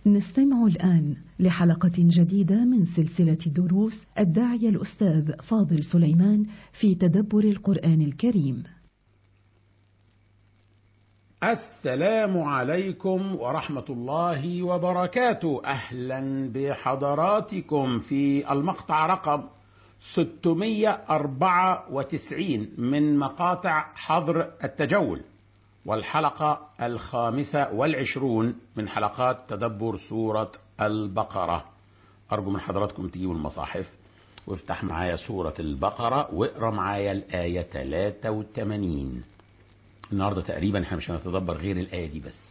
نستمع الآن لحلقة جديدة من سلسلة دروس الداعية الأستاذ فاضل سليمان في تدبر القرآن الكريم. السلام عليكم ورحمة الله وبركاته أهلا بحضراتكم في المقطع رقم 694 من مقاطع حظر التجول والحلقة الخامسة والعشرون من حلقات تدبر سورة البقرة أرجو من حضراتكم تجيبوا المصاحف وافتح معايا سورة البقرة واقرا معايا الآية 83 النهاردة تقريبا احنا مش هنتدبر غير الآية دي بس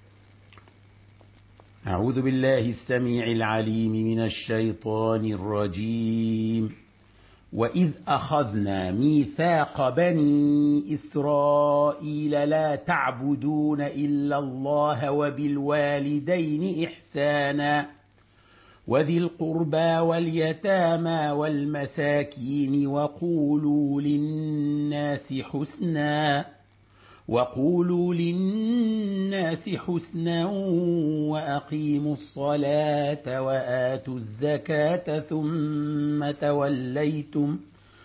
أعوذ بالله السميع العليم من الشيطان الرجيم وإذ أخذنا ميثاق بني إسرائيل لا تعبدون إلا الله وبالوالدين إحسانا وذي القربى واليتامى والمساكين وقولوا للناس حسنا وقولوا للناس حسنا وأقيموا الصلاة وآتوا الزكاة ثم توليتم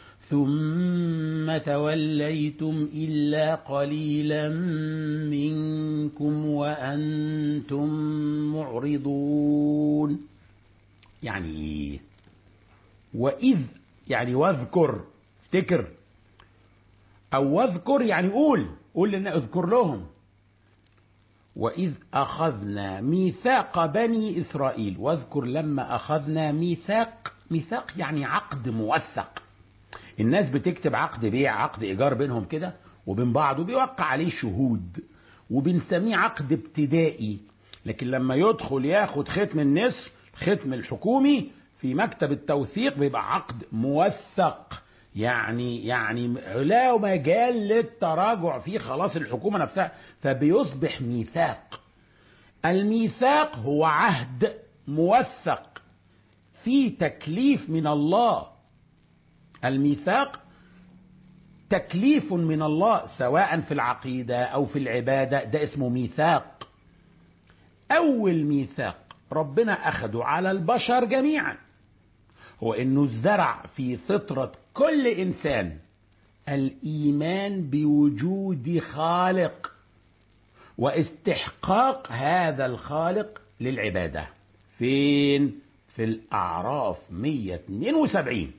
ثم توليتم إلا قليلا منكم وأنتم معرضون يعني وإذ يعني واذكر افتكر أو واذكر يعني قول قول لنا اذكر لهم وإذ أخذنا ميثاق بني إسرائيل واذكر لما أخذنا ميثاق ميثاق يعني عقد موثق الناس بتكتب عقد بيع عقد إيجار بينهم كده وبين بعض وبيوقع عليه شهود وبنسميه عقد ابتدائي لكن لما يدخل ياخد ختم النسر ختم الحكومي في مكتب التوثيق بيبقى عقد موثق يعني يعني لا مجال للتراجع فيه خلاص الحكومه نفسها فبيصبح ميثاق الميثاق هو عهد موثق في تكليف من الله الميثاق تكليف من الله سواء في العقيده او في العباده ده اسمه ميثاق اول ميثاق ربنا اخده على البشر جميعا هو انه زرع في فطره كل انسان الايمان بوجود خالق واستحقاق هذا الخالق للعباده فين في الاعراف 172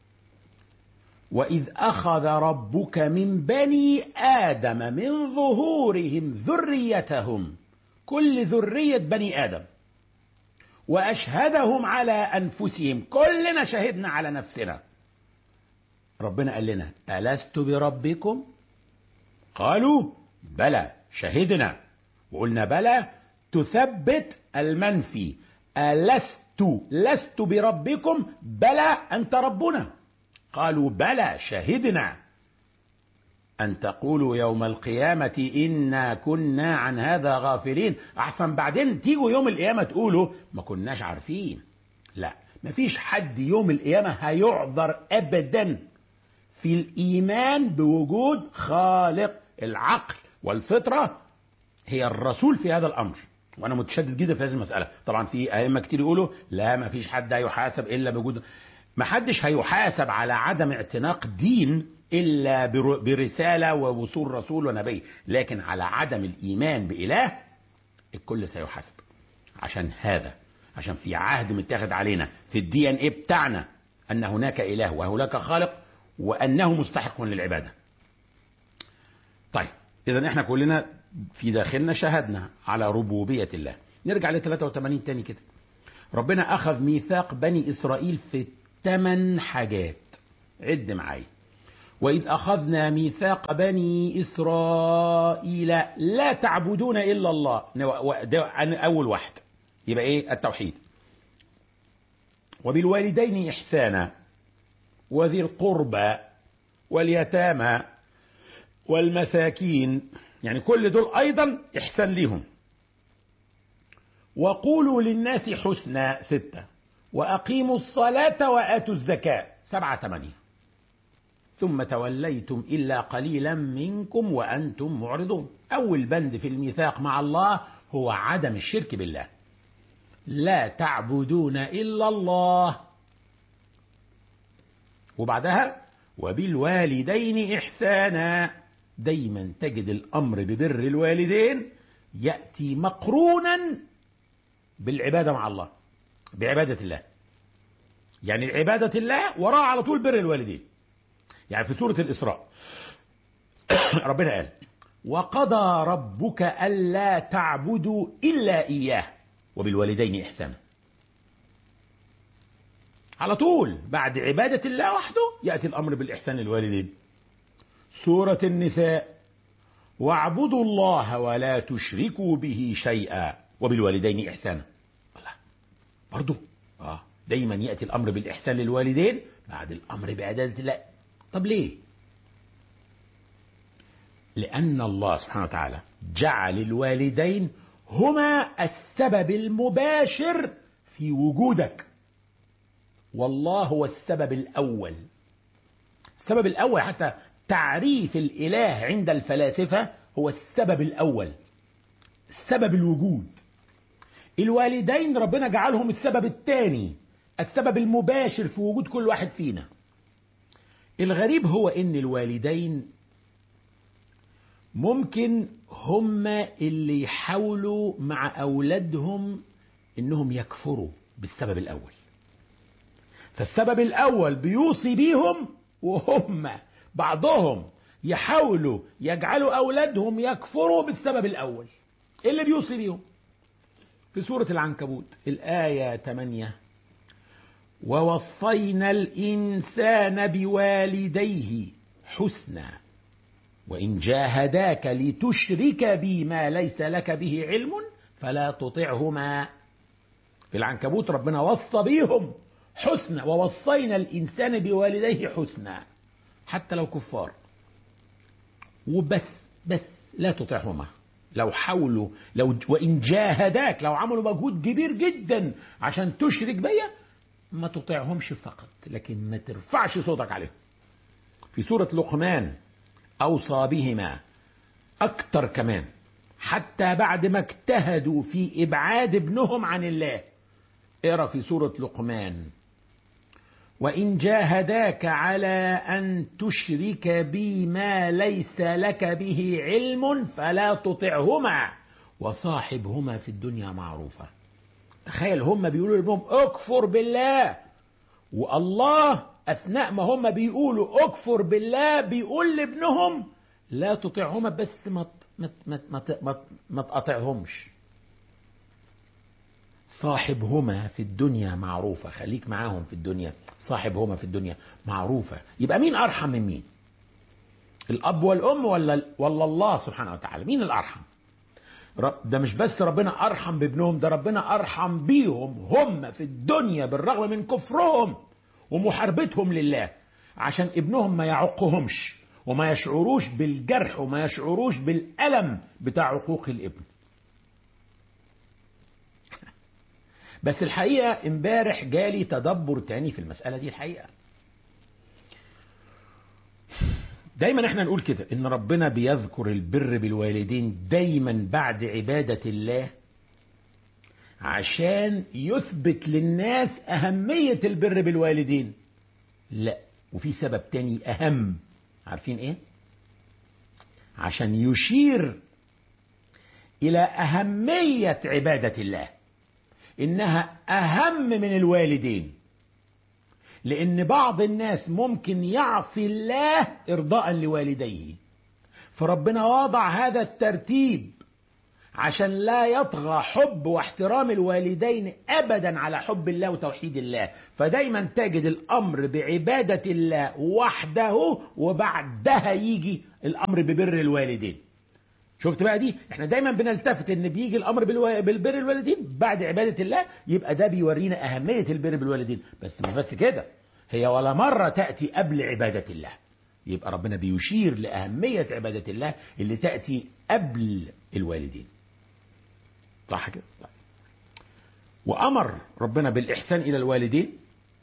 واذ اخذ ربك من بني ادم من ظهورهم ذريتهم كل ذريه بني ادم واشهدهم على انفسهم كلنا شهدنا على نفسنا ربنا قال لنا الست بربكم قالوا بلى شهدنا وقلنا بلى تثبت المنفي الست لست بربكم بلى انت ربنا قالوا بلى شهدنا أن تقولوا يوم القيامة إنا كنا عن هذا غافلين أحسن بعدين تيجوا يوم القيامة تقولوا ما كناش عارفين لا مفيش حد يوم القيامة هيعذر أبدا في الإيمان بوجود خالق العقل والفطرة هي الرسول في هذا الأمر وأنا متشدد جدا في هذه المسألة طبعا في أئمة كتير يقولوا لا مفيش حد هيحاسب إلا بوجود محدش هيحاسب على عدم اعتناق دين إلا برسالة ووصول رسول ونبي لكن على عدم الإيمان بإله الكل سيحاسب عشان هذا عشان في عهد متاخد علينا في الدي ان ايه بتاعنا ان هناك اله وهناك خالق وانه مستحق للعباده. طيب اذا احنا كلنا في داخلنا شهدنا على ربوبيه الله. نرجع ل 83 تاني كده. ربنا اخذ ميثاق بني اسرائيل في ثمان حاجات. عد معايا. وإذ أخذنا ميثاق بني إسرائيل لا تعبدون إلا الله ده أول واحد يبقى إيه التوحيد وبالوالدين إحسانا وذي القربى واليتامى والمساكين يعني كل دول أيضا إحسان لهم وقولوا للناس حسنا ستة وأقيموا الصلاة وآتوا الزكاة سبعة ثمانية ثم توليتم إلا قليلا منكم وأنتم معرضون أول بند في الميثاق مع الله هو عدم الشرك بالله لا تعبدون إلا الله وبعدها وبالوالدين إحسانا دايما تجد الأمر ببر الوالدين يأتي مقرونا بالعبادة مع الله بعبادة الله يعني عبادة الله وراء على طول بر الوالدين يعني في سورة الإسراء ربنا قال وقضى ربك ألا تعبدوا إلا إياه وبالوالدين إحسانا على طول بعد عبادة الله وحده يأتي الأمر بالإحسان للوالدين سورة النساء واعبدوا الله ولا تشركوا به شيئا وبالوالدين إحسانا الله برضو آه دايما يأتي الأمر بالإحسان للوالدين بعد الأمر بعبادة الله طب ليه لأن الله سبحانه وتعالى جعل الوالدين هما السبب المباشر في وجودك والله هو السبب الأول السبب الأول حتى تعريف الإله عند الفلاسفة هو السبب الأول سبب الوجود الوالدين ربنا جعلهم السبب الثاني السبب المباشر في وجود كل واحد فينا الغريب هو ان الوالدين ممكن هم اللي يحاولوا مع اولادهم انهم يكفروا بالسبب الاول فالسبب الاول بيوصي بيهم وهم بعضهم يحاولوا يجعلوا اولادهم يكفروا بالسبب الاول إيه اللي بيوصي بيهم في سوره العنكبوت الايه 8 ووصينا الانسان بوالديه حسنا وان جاهداك لتشرك بي ما ليس لك به علم فلا تطعهما في العنكبوت ربنا وصى بيهم حسنا ووصينا الانسان بوالديه حسنا حتى لو كفار وبس بس لا تطعهما لو حاولوا لو وان جاهداك لو عملوا مجهود كبير جدا عشان تشرك بيا ما تطيعهمش فقط لكن ما ترفعش صوتك عليهم في سورة لقمان أوصى بهما أكتر كمان حتى بعد ما اجتهدوا في إبعاد ابنهم عن الله اقرأ في سورة لقمان وإن جاهداك على أن تشرك بي ما ليس لك به علم فلا تطعهما وصاحبهما في الدنيا معروفة تخيل هم بيقولوا لابنهم اكفر بالله والله اثناء ما هم بيقولوا اكفر بالله بيقول لابنهم لا تطيعهما بس ما ما ما ما, ما, ما تقاطعهمش صاحبهما في الدنيا معروفة خليك معاهم في الدنيا صاحبهما في الدنيا معروفة يبقى مين أرحم من مين الأب والأم ولا ولا الله سبحانه وتعالى مين الأرحم ده مش بس ربنا أرحم بابنهم ده ربنا أرحم بيهم هم في الدنيا بالرغم من كفرهم ومحاربتهم لله عشان ابنهم ما يعقهمش وما يشعروش بالجرح وما يشعروش بالألم بتاع عقوق الابن بس الحقيقة امبارح جالي تدبر تاني في المسألة دي الحقيقة دايما احنا نقول كده ان ربنا بيذكر البر بالوالدين دايما بعد عبادة الله عشان يثبت للناس أهمية البر بالوالدين لا وفي سبب تاني أهم عارفين ايه عشان يشير إلى أهمية عبادة الله إنها أهم من الوالدين لأن بعض الناس ممكن يعصي الله إرضاء لوالديه فربنا وضع هذا الترتيب عشان لا يطغى حب واحترام الوالدين ابدا على حب الله وتوحيد الله فدايما تجد الامر بعباده الله وحده وبعدها يجي الامر ببر الوالدين شفت بقى دي احنا دايما بنلتفت ان بيجي الامر بالو... بالبر الوالدين بعد عباده الله يبقى ده بيورينا اهميه البر بالوالدين بس مش بس كده هي ولا مره تاتي قبل عباده الله يبقى ربنا بيشير لاهميه عباده الله اللي تاتي قبل الوالدين صح كده طيب. وامر ربنا بالاحسان الى الوالدين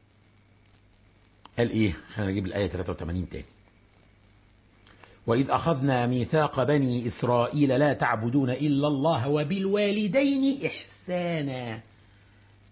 قال ايه خلينا نجيب الايه 83 تاني واذ اخذنا ميثاق بني اسرائيل لا تعبدون الا الله وبالوالدين احسانا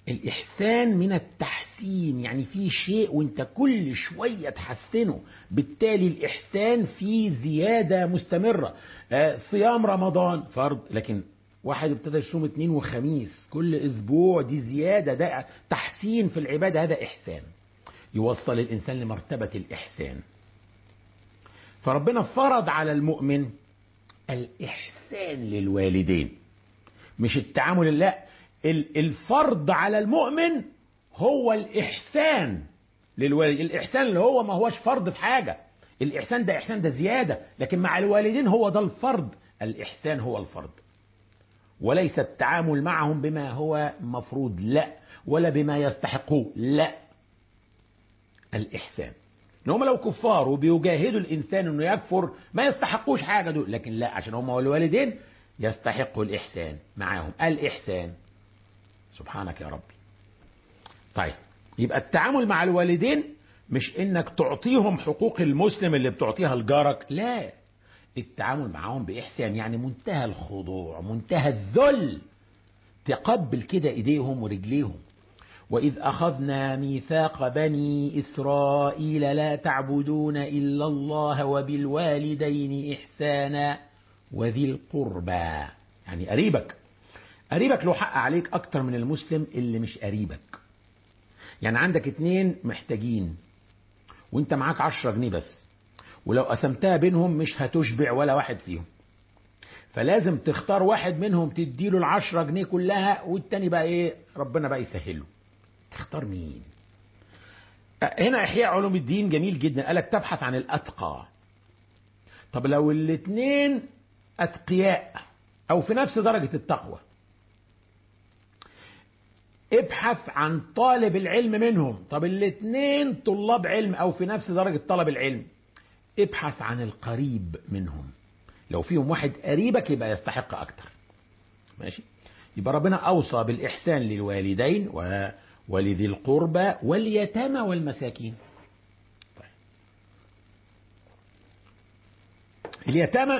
الإحسان من التحسين يعني في شيء وانت كل شوية تحسنه بالتالي الإحسان فيه زيادة مستمرة آه، صيام رمضان فرض لكن واحد ابتدى يصوم اثنين وخميس كل اسبوع دي زياده ده تحسين في العباده هذا احسان يوصل الانسان لمرتبه الاحسان فربنا فرض على المؤمن الاحسان للوالدين مش التعامل لا ال- الفرض على المؤمن هو الاحسان للوالد الاحسان اللي هو ما هوش فرض في حاجه الاحسان ده احسان ده زياده لكن مع الوالدين هو ده الفرض الاحسان هو الفرض وليس التعامل معهم بما هو مفروض لا ولا بما يستحقوه لا الإحسان إن هم لو كفار وبيجاهدوا الإنسان إنه يكفر ما يستحقوش حاجة دول لكن لا عشان هم والوالدين يستحقوا الإحسان معاهم الإحسان سبحانك يا ربي طيب يبقى التعامل مع الوالدين مش انك تعطيهم حقوق المسلم اللي بتعطيها لجارك لا التعامل معاهم بإحسان يعني منتهى الخضوع منتهى الذل تقبل كده إيديهم ورجليهم وإذ أخذنا ميثاق بني إسرائيل لا تعبدون إلا الله وبالوالدين إحسانا وذي القربى يعني قريبك قريبك له حق عليك أكتر من المسلم اللي مش قريبك يعني عندك اتنين محتاجين وانت معاك عشرة جنيه بس ولو قسمتها بينهم مش هتشبع ولا واحد فيهم فلازم تختار واحد منهم تديله العشرة جنيه كلها والتاني بقى ايه ربنا بقى يسهله تختار مين هنا احياء علوم الدين جميل جدا قالك تبحث عن الاتقى طب لو الاتنين اتقياء او في نفس درجة التقوى ابحث عن طالب العلم منهم طب الاتنين طلاب علم او في نفس درجة طلب العلم ابحث عن القريب منهم لو فيهم واحد قريبك يبقى يستحق اكتر ماشي يبقى ربنا اوصى بالاحسان للوالدين و... ولذي القربى واليتامى والمساكين طيب. اليتامى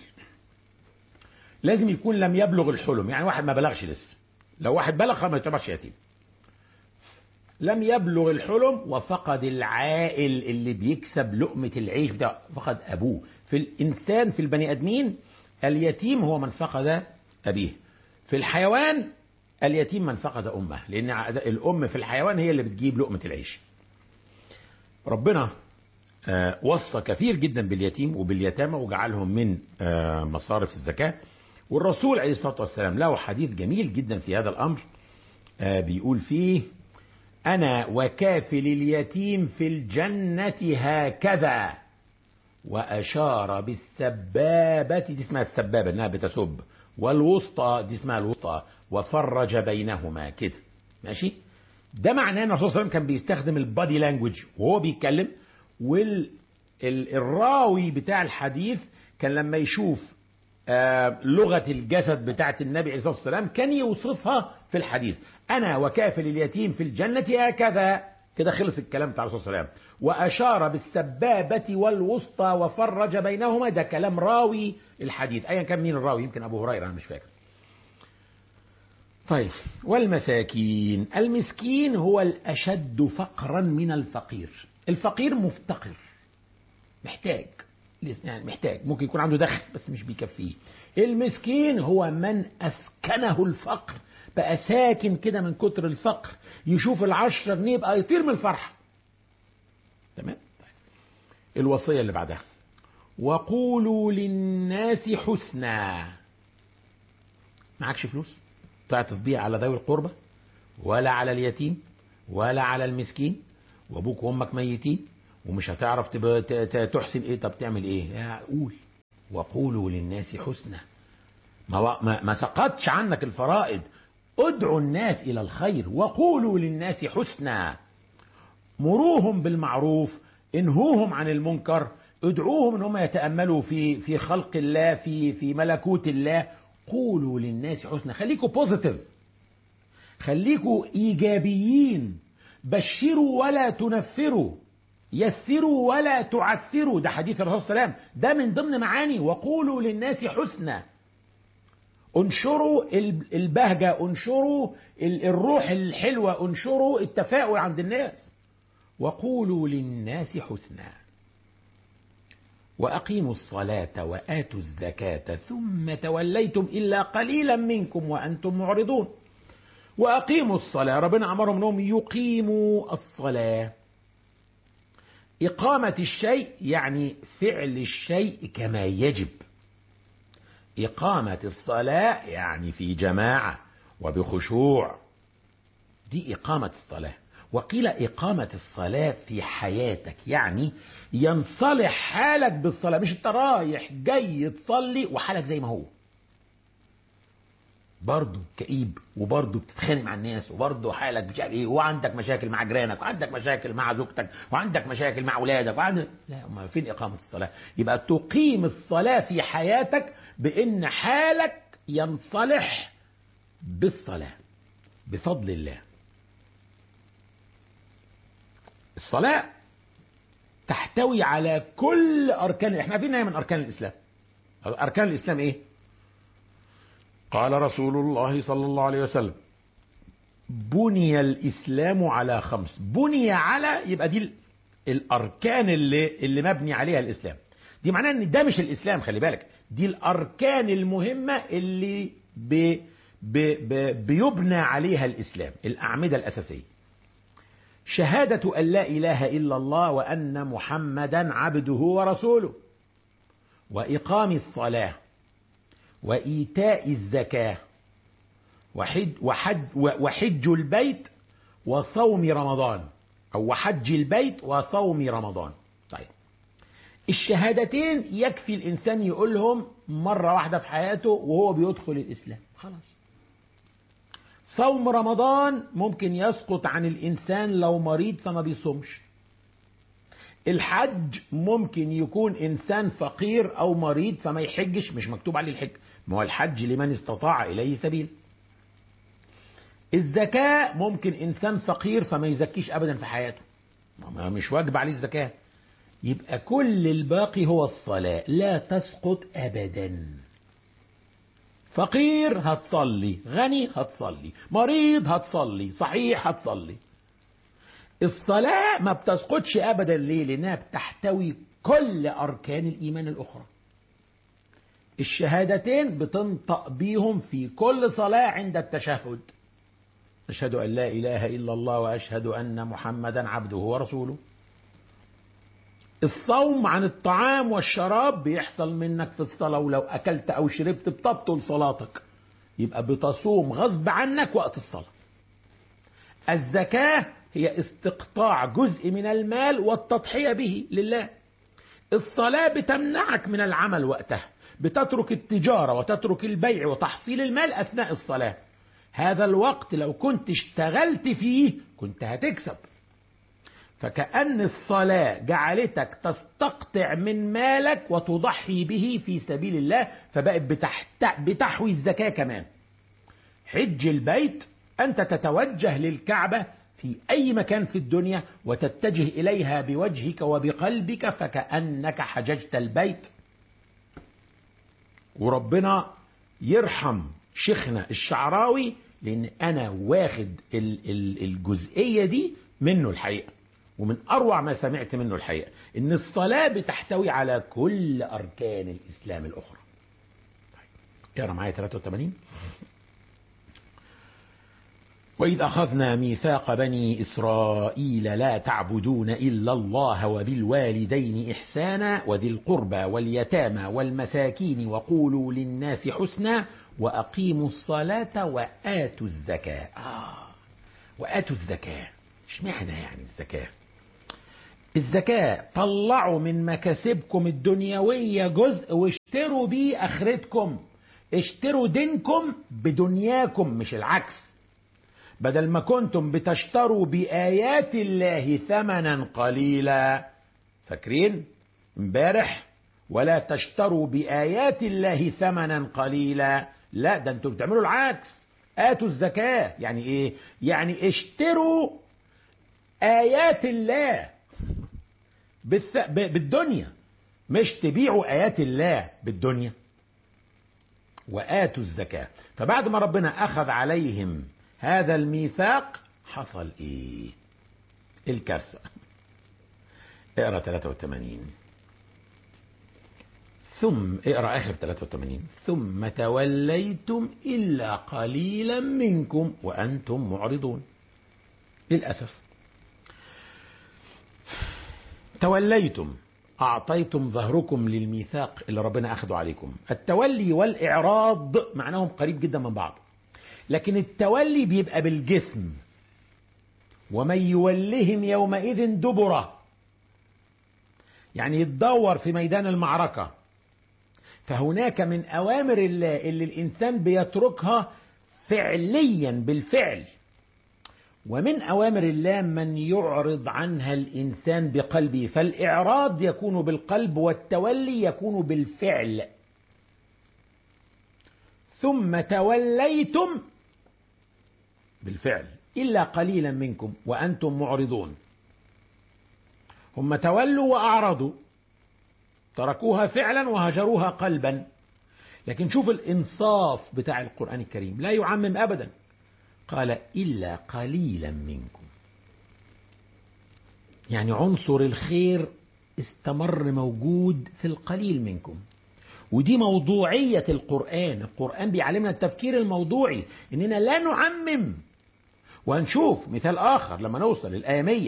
لازم يكون لم يبلغ الحلم يعني واحد ما بلغش لسه لو واحد بلغ ما يعتبرش يتيم لم يبلغ الحلم وفقد العائل اللي بيكسب لقمة العيش بتاعه فقد أبوه في الإنسان في البني آدمين اليتيم هو من فقد أبيه في الحيوان اليتيم من فقد أمه لأن الأم في الحيوان هي اللي بتجيب لقمة العيش ربنا وصى كثير جدا باليتيم وباليتامى وجعلهم من مصارف الزكاة والرسول عليه الصلاة والسلام له حديث جميل جدا في هذا الأمر بيقول فيه أنا وكافل اليتيم في الجنة هكذا وأشار بالسبابة دي اسمها السبابة إنها بتسب والوسطى دي اسمها الوسطى وفرج بينهما كده ماشي ده معناه ان الرسول صلى الله عليه وسلم كان بيستخدم البادي لانجوج وهو بيتكلم والراوي بتاع الحديث كان لما يشوف آه لغة الجسد بتاعت النبي عليه الصلاة والسلام كان يوصفها في الحديث أنا وكافل اليتيم في الجنة هكذا كده خلص الكلام بتاع الرسول صلى الله عليه وسلم وأشار بالسبابة والوسطى وفرج بينهما ده كلام راوي الحديث أيا كان مين الراوي يمكن أبو هريرة أنا مش فاكر طيب والمساكين المسكين هو الأشد فقرا من الفقير الفقير مفتقر محتاج يعني محتاج ممكن يكون عنده دخل بس مش بيكفيه المسكين هو من أسكنه الفقر بقى ساكن كده من كتر الفقر يشوف العشرة جنيه يبقى يطير من الفرحة تمام الوصية اللي بعدها وقولوا للناس حسنا معكش فلوس تعطف بيها على ذوي القربى ولا على اليتيم ولا على المسكين وابوك وامك ميتين ومش هتعرف تحسن ايه طب تعمل ايه لا قول وقولوا للناس حسنا ما, ما, ما سقطش عنك الفرائض ادعوا الناس الى الخير وقولوا للناس حسنا مروهم بالمعروف انهوهم عن المنكر ادعوهم ان هم يتاملوا في في خلق الله في في ملكوت الله قولوا للناس حسنا خليكوا بوزيتيف خليكوا ايجابيين بشروا ولا تنفروا يسروا ولا تعسروا ده حديث الرسول صلى الله عليه وسلم ده من ضمن معاني وقولوا للناس حسنا انشروا البهجة انشروا الروح الحلوة انشروا التفاؤل عند الناس وقولوا للناس حسنا وأقيموا الصلاة وآتوا الزكاة ثم توليتم إلا قليلا منكم وأنتم معرضون وأقيموا الصلاة ربنا أمرهم أنهم يقيموا الصلاة إقامة الشيء يعني فعل الشيء كما يجب إقامة الصلاة يعني في جماعة وبخشوع دي إقامة الصلاة وقيل إقامة الصلاة في حياتك يعني ينصلح حالك بالصلاة مش انت رايح جاي تصلي وحالك زي ما هو برضه كئيب وبرضه بتتخانق مع الناس وبرضه حالك مش عارف ايه وعندك مشاكل مع جيرانك وعندك مشاكل مع زوجتك وعندك مشاكل مع اولادك وعندك لا ما فين اقامه الصلاه يبقى تقيم الصلاه في حياتك بان حالك ينصلح بالصلاه بفضل الله الصلاه تحتوي على كل اركان احنا عارفين هي من اركان الاسلام اركان الاسلام ايه قال رسول الله صلى الله عليه وسلم بني الاسلام على خمس بني على يبقى دي الاركان اللي اللي مبني عليها الاسلام دي معناها ان ده مش الاسلام خلي بالك دي الاركان المهمه اللي ب ب ب بيبنى عليها الاسلام الاعمده الاساسيه شهاده ان لا اله الا الله وان محمدا عبده ورسوله واقام الصلاه وإيتاء الزكاة وحج, وحج, وحج البيت وصوم رمضان أو وحج البيت وصوم رمضان طيب الشهادتين يكفي الإنسان يقولهم مرة واحدة في حياته وهو بيدخل الإسلام خلاص صوم رمضان ممكن يسقط عن الإنسان لو مريض فما بيصومش الحج ممكن يكون انسان فقير او مريض فما يحجش مش مكتوب عليه الحج ما هو الحج لمن استطاع اليه سبيل الزكاة ممكن انسان فقير فما يزكيش ابدا في حياته ما مش واجب عليه الزكاة يبقى كل الباقي هو الصلاة لا تسقط ابدا فقير هتصلي غني هتصلي مريض هتصلي صحيح هتصلي الصلاة ما بتسقطش أبدا ليه؟ لأنها بتحتوي كل أركان الإيمان الأخرى. الشهادتين بتنطق بيهم في كل صلاة عند التشهد. أشهد أن لا إله إلا الله وأشهد أن محمدا عبده ورسوله. الصوم عن الطعام والشراب بيحصل منك في الصلاة ولو أكلت أو شربت بتبطل صلاتك. يبقى بتصوم غصب عنك وقت الصلاة. الزكاة هي استقطاع جزء من المال والتضحية به لله الصلاة بتمنعك من العمل وقتها بتترك التجارة وتترك البيع وتحصيل المال أثناء الصلاة هذا الوقت لو كنت اشتغلت فيه كنت هتكسب فكأن الصلاة جعلتك تستقطع من مالك وتضحي به في سبيل الله فبقت بتحت... بتحوي الزكاة كمان حج البيت أنت تتوجه للكعبة في أي مكان في الدنيا وتتجه إليها بوجهك وبقلبك فكأنك حججت البيت وربنا يرحم شيخنا الشعراوي لأن أنا واخد الجزئية دي منه الحقيقة ومن أروع ما سمعت منه الحقيقة إن الصلاة بتحتوي على كل أركان الإسلام الأخرى اقرا معايا 83 وإذ أخذنا ميثاق بني إسرائيل لا تعبدون إلا الله وبالوالدين إحسانا وذي القربى واليتامى والمساكين وقولوا للناس حسنا وأقيموا الصلاة وآتوا الزكاة آه وآتوا الزكاة اشمعنى يعني الزكاة الزكاة طلعوا من مكاسبكم الدنيوية جزء واشتروا بيه آخرتكم اشتروا دينكم بدنياكم مش العكس بدل ما كنتم بتشتروا بآيات الله ثمنا قليلا فاكرين امبارح ولا تشتروا بآيات الله ثمنا قليلا لا ده انتوا بتعملوا العكس آتوا الزكاة يعني ايه يعني اشتروا آيات الله بالدنيا مش تبيعوا آيات الله بالدنيا وآتوا الزكاة فبعد ما ربنا أخذ عليهم هذا الميثاق حصل إيه الكارثة اقرأ 83 ثم اقرأ آخر 83 ثم توليتم إلا قليلا منكم وأنتم معرضون للأسف توليتم أعطيتم ظهركم للميثاق اللي ربنا أخذه عليكم التولي والإعراض معناهم قريب جدا من بعض لكن التولي بيبقى بالجسم ومن يولهم يومئذ دبره يعني يتدور في ميدان المعركة فهناك من أوامر الله اللي الإنسان بيتركها فعليا بالفعل ومن أوامر الله من يعرض عنها الإنسان بقلبه فالإعراض يكون بالقلب والتولي يكون بالفعل ثم توليتم بالفعل إلا قليلا منكم وأنتم معرضون هم تولوا وأعرضوا تركوها فعلا وهجروها قلبا لكن شوف الإنصاف بتاع القرآن الكريم لا يعمم أبدا قال إلا قليلا منكم يعني عنصر الخير استمر موجود في القليل منكم ودي موضوعية القرآن القرآن بيعلمنا التفكير الموضوعي إننا لا نعمم وهنشوف مثال آخر لما نوصل الآية 100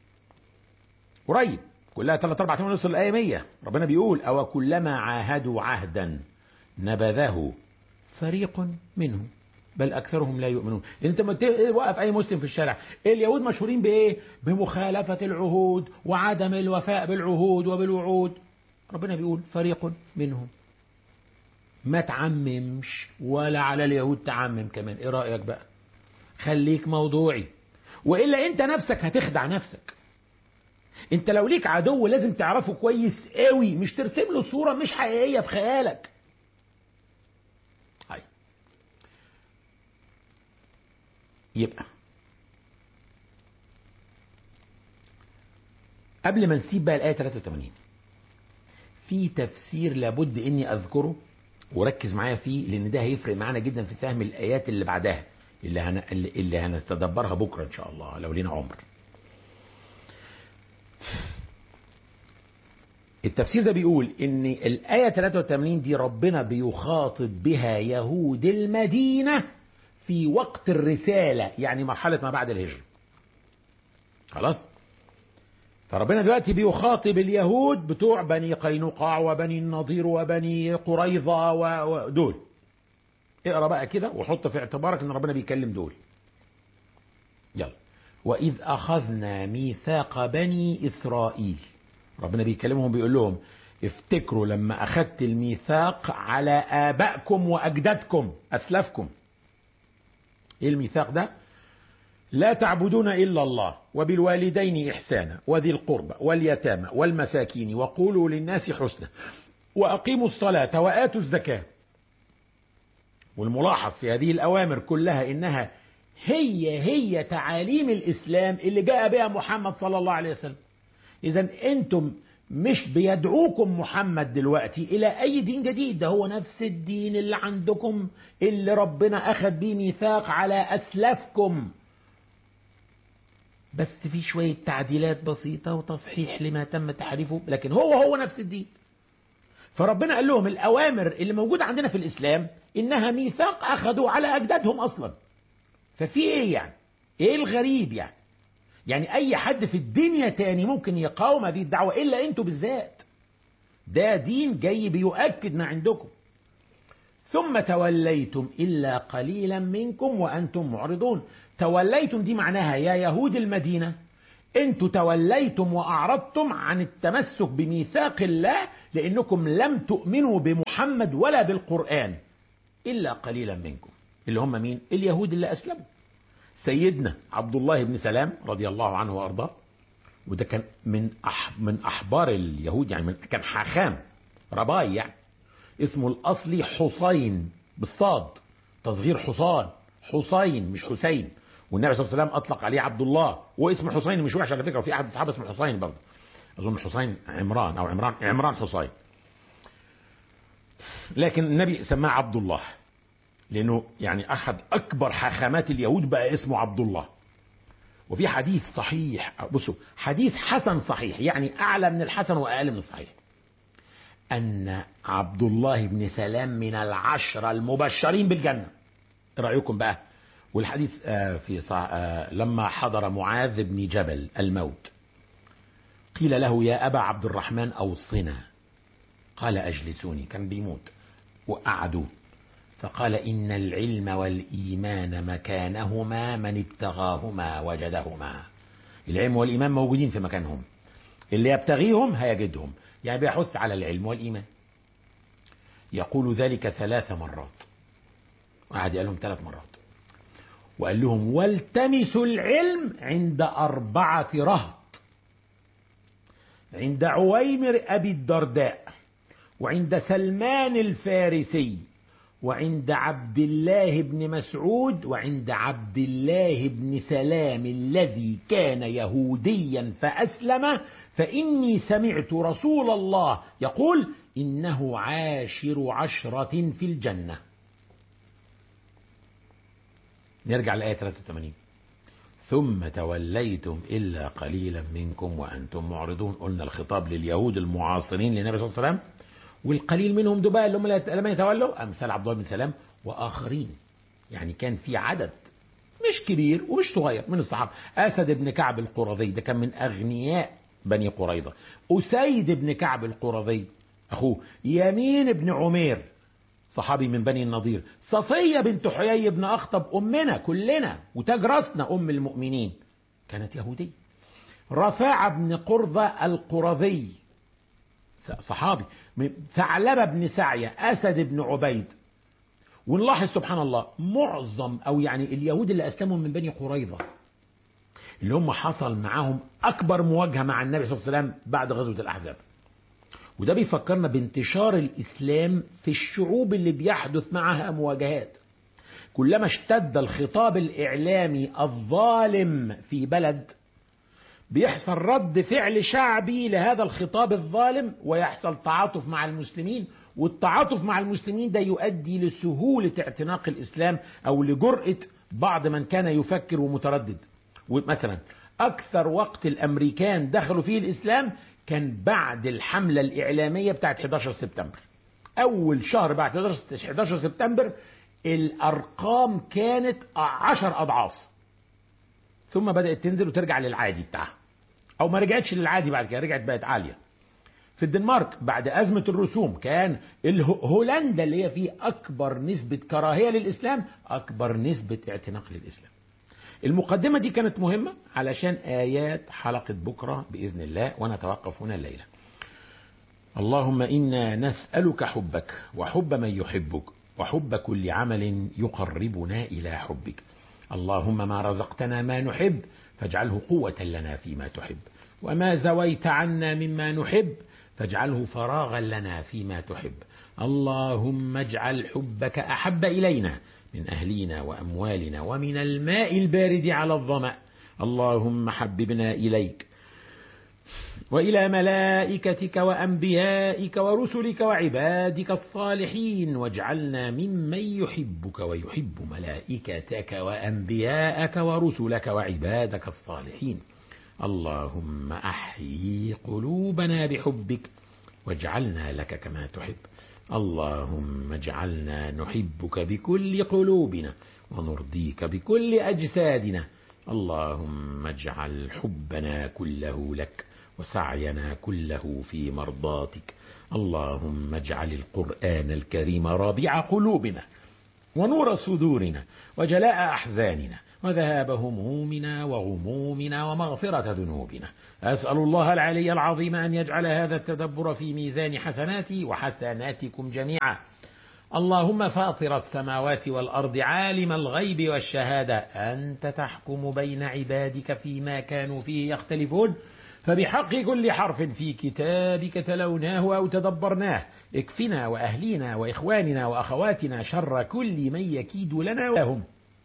قريب كلها ثلاث أربع أيام نوصل الآية 100 ربنا بيقول أو كلما عاهدوا عهدا نبذه فريق منهم بل اكثرهم لا يؤمنون انت لما توقف اي مسلم في الشارع اليهود مشهورين بايه بمخالفه العهود وعدم الوفاء بالعهود وبالوعود ربنا بيقول فريق منهم ما تعممش ولا على اليهود تعمم كمان ايه رايك بقى خليك موضوعي والا انت نفسك هتخدع نفسك انت لو ليك عدو لازم تعرفه كويس قوي مش ترسم له صوره مش حقيقيه في خيالك هاي يبقى قبل ما نسيب بقى الآية 83 في تفسير لابد إني أذكره وركز معايا فيه لأن ده هيفرق معانا جدا في فهم الآيات اللي بعدها اللي, هن... اللي هنتدبرها بكرة إن شاء الله لو لينا عمر التفسير ده بيقول ان الآية 83 دي ربنا بيخاطب بها يهود المدينة في وقت الرسالة يعني مرحلة ما بعد الهجرة خلاص فربنا دلوقتي بيخاطب اليهود بتوع بني قينقاع وبني النضير وبني قريظة ودول اقرا بقى كده وحط في اعتبارك ان ربنا بيكلم دول يلا وإذ أخذنا ميثاق بني إسرائيل ربنا بيكلمهم بيقول لهم افتكروا لما أخذت الميثاق على آبائكم وأجدادكم أسلافكم ايه الميثاق ده لا تعبدون الا الله وبالوالدين احسانا وذي القربى واليتامى والمساكين وقولوا للناس حسنا واقيموا الصلاه واتوا الزكاه والملاحظ في هذه الاوامر كلها انها هي هي تعاليم الاسلام اللي جاء بها محمد صلى الله عليه وسلم اذا انتم مش بيدعوكم محمد دلوقتي الى اي دين جديد ده هو نفس الدين اللي عندكم اللي ربنا اخذ بيه ميثاق على اسلافكم بس في شوية تعديلات بسيطة وتصحيح لما تم تحريفه لكن هو هو نفس الدين فربنا قال لهم الأوامر اللي موجودة عندنا في الإسلام إنها ميثاق أخذوا على أجدادهم أصلا ففي إيه يعني إيه الغريب يعني يعني أي حد في الدنيا تاني ممكن يقاوم هذه الدعوة إلا أنتوا بالذات ده دين جاي بيؤكد ما عندكم ثم توليتم إلا قليلا منكم وأنتم معرضون توليتم دي معناها يا يهود المدينة انتوا توليتم وأعرضتم عن التمسك بميثاق الله لأنكم لم تؤمنوا بمحمد ولا بالقرآن إلا قليلا منكم اللي هم مين اليهود اللي أسلموا سيدنا عبد الله بن سلام رضي الله عنه وأرضاه وده كان من أح من أحبار اليهود يعني من كان حاخام رباي يعني اسمه الأصلي حسين بالصاد تصغير حصان حسين مش حسين والنبي صلى الله عليه وسلم اطلق عليه عبد الله واسم حسين مش وحش على فكره وفي احد الصحابه اسمه حسين برضه اظن حسين عمران او عمران عمران حسين لكن النبي سماه عبد الله لأنه يعني أحد أكبر حاخامات اليهود بقى اسمه عبد الله وفي حديث صحيح بصوا حديث حسن صحيح يعني أعلى من الحسن وأقل من الصحيح أن عبد الله بن سلام من العشرة المبشرين بالجنة إيه رأيكم بقى والحديث آه في صع... آه لما حضر معاذ بن جبل الموت قيل له يا أبا عبد الرحمن أوصنا قال أجلسوني كان بيموت وقعدوا فقال إن العلم والإيمان مكانهما من ابتغاهما وجدهما العلم والإيمان موجودين في مكانهم اللي يبتغيهم هيجدهم يعني بيحث على العلم والإيمان يقول ذلك ثلاث مرات وقعد قال لهم ثلاث مرات وقال لهم والتمسوا العلم عند أربعة رهط عند عويمر أبي الدرداء وعند سلمان الفارسي وعند عبد الله بن مسعود وعند عبد الله بن سلام الذي كان يهوديا فأسلم فإني سمعت رسول الله يقول إنه عاشر عشرة في الجنة نرجع لآية 83 ثم توليتم إلا قليلا منكم وأنتم معرضون قلنا الخطاب لليهود المعاصرين للنبي صلى الله عليه وسلم والقليل منهم دول بقى اللي هم لم يتولوا أمثال عبد الله بن سلام وآخرين يعني كان في عدد مش كبير ومش صغير من الصحابة أسد بن كعب القرظي ده كان من أغنياء بني قريظة أسيد بن كعب القرظي أخوه يمين بن عمير صحابي من بني النضير صفية بنت حيي بن أخطب أمنا كلنا وتاج راسنا أم المؤمنين كانت يهودية رفاعة بن قرظة القرظي صحابي ثعلبة بن سعية أسد بن عبيد ونلاحظ سبحان الله معظم أو يعني اليهود اللي أسلموا من بني قريظة اللي هم حصل معاهم أكبر مواجهة مع النبي صلى الله عليه وسلم بعد غزوة الأحزاب وده بيفكرنا بانتشار الإسلام في الشعوب اللي بيحدث معها مواجهات كلما اشتد الخطاب الإعلامي الظالم في بلد بيحصل رد فعل شعبي لهذا الخطاب الظالم ويحصل تعاطف مع المسلمين والتعاطف مع المسلمين ده يؤدي لسهولة اعتناق الإسلام أو لجرأة بعض من كان يفكر ومتردد مثلا أكثر وقت الأمريكان دخلوا فيه الإسلام كان بعد الحملة الإعلامية بتاعت 11 سبتمبر أول شهر بعد 11 سبتمبر الأرقام كانت عشر أضعاف ثم بدأت تنزل وترجع للعادي بتاعها أو ما رجعتش للعادي بعد كده رجعت بقت عالية في الدنمارك بعد أزمة الرسوم كان هولندا اللي هي فيه أكبر نسبة كراهية للإسلام أكبر نسبة اعتناق للإسلام المقدمة دي كانت مهمة علشان آيات حلقة بكرة بإذن الله ونتوقف هنا الليلة اللهم إنا نسألك حبك وحب من يحبك وحب كل عمل يقربنا إلى حبك اللهم ما رزقتنا ما نحب فاجعله قوة لنا فيما تحب وما زويت عنا مما نحب فاجعله فراغا لنا فيما تحب اللهم اجعل حبك أحب إلينا من أهلينا وأموالنا ومن الماء البارد على الظمأ اللهم حببنا إليك وإلى ملائكتك وأنبيائك ورسلك وعبادك الصالحين واجعلنا ممن يحبك ويحب ملائكتك وأنبياءك ورسلك وعبادك الصالحين اللهم أحيي قلوبنا بحبك واجعلنا لك كما تحب اللهم اجعلنا نحبك بكل قلوبنا ونرضيك بكل أجسادنا اللهم اجعل حبنا كله لك وسعينا كله في مرضاتك اللهم اجعل القرآن الكريم رابع قلوبنا ونور صدورنا وجلاء أحزاننا وذهاب همومنا وغمومنا ومغفرة ذنوبنا أسأل الله العلي العظيم أن يجعل هذا التدبر في ميزان حسناتي وحسناتكم جميعا اللهم فاطر السماوات والأرض عالم الغيب والشهادة أنت تحكم بين عبادك فيما كانوا فيه يختلفون فبحق كل حرف في كتابك تلوناه أو تدبرناه اكفنا وأهلينا وإخواننا وأخواتنا شر كل من يكيد لنا ولهم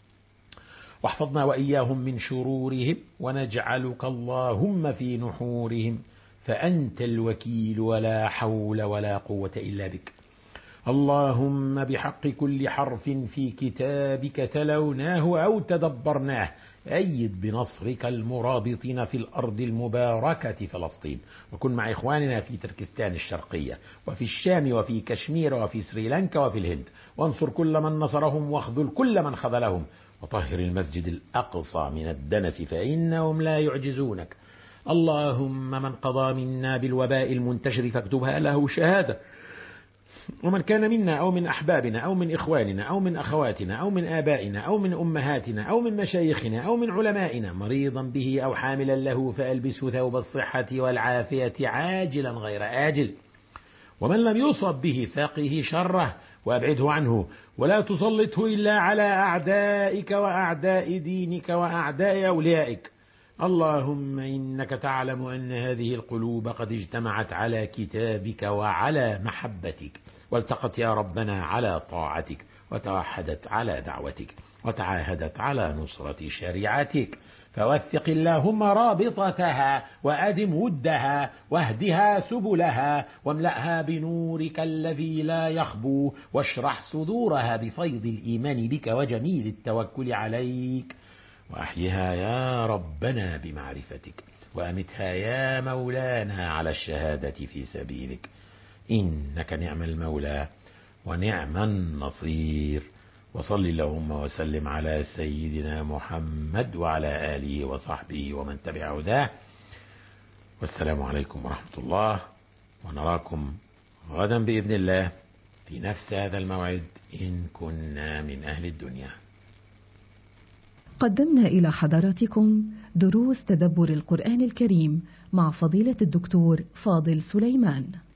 واحفظنا وإياهم من شرورهم ونجعلك اللهم في نحورهم فأنت الوكيل ولا حول ولا قوة إلا بك اللهم بحق كل حرف في كتابك تلوناه أو تدبرناه أيد بنصرك المرابطين في الأرض المباركة فلسطين وكن مع إخواننا في تركستان الشرقية وفي الشام وفي كشمير وفي سريلانكا وفي الهند وانصر كل من نصرهم واخذل كل من خذلهم وطهر المسجد الأقصى من الدنس فإنهم لا يعجزونك اللهم من قضى منا بالوباء المنتشر فاكتبها له شهادة ومن كان منا أو من أحبابنا أو من إخواننا أو من أخواتنا أو من آبائنا أو من أمهاتنا أو من مشايخنا أو من علمائنا مريضا به أو حاملا له فألبسه ثوب الصحة والعافية عاجلا غير آجل ومن لم يصب به فقه شره وأبعده عنه ولا تسلطه إلا على أعدائك وأعداء دينك وأعداء أوليائك اللهم إنك تعلم أن هذه القلوب قد اجتمعت على كتابك وعلى محبتك والتقت يا ربنا على طاعتك وتوحدت على دعوتك وتعاهدت على نصرة شريعتك فوثق اللهم رابطتها وأدم ودها واهدها سبلها واملأها بنورك الذي لا يخبو واشرح صدورها بفيض الإيمان بك وجميل التوكل عليك وأحيها يا ربنا بمعرفتك وأمتها يا مولانا على الشهادة في سبيلك إنك نعم المولى ونعم النصير وصل اللهم وسلم على سيدنا محمد وعلى آله وصحبه ومن تبع هداه والسلام عليكم ورحمة الله ونراكم غدا بإذن الله في نفس هذا الموعد إن كنا من أهل الدنيا قدمنا إلى حضراتكم دروس تدبر القرآن الكريم مع فضيلة الدكتور فاضل سليمان